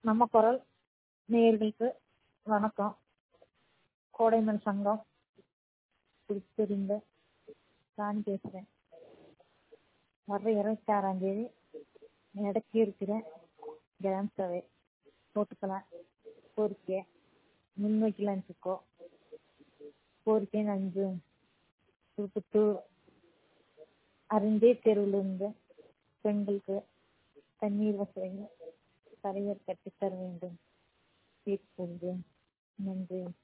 நம்ம குரல் நேயர்களுக்கு வணக்கம் கோடைமன் சங்கம் புதுச்சேரிங்க ராணி பேசுகிறேன் வர்ற இருபத்தாறாந்தேதி நடக்க இருக்கிற கிராம சபை போட்டுக்கலாம் கோரிக்கை முன்வைக்கலான்ட்டு இருக்கோம் கோரிக்கை அஞ்சு திருப்பத்தூர் அருந்தே தெருவிலிருந்து பெண்களுக்கு தண்ணீர் வசதி தலைவர் கட்டித்தர வேண்டும் கேட்டுக்கொள்கிறேன் நன்றி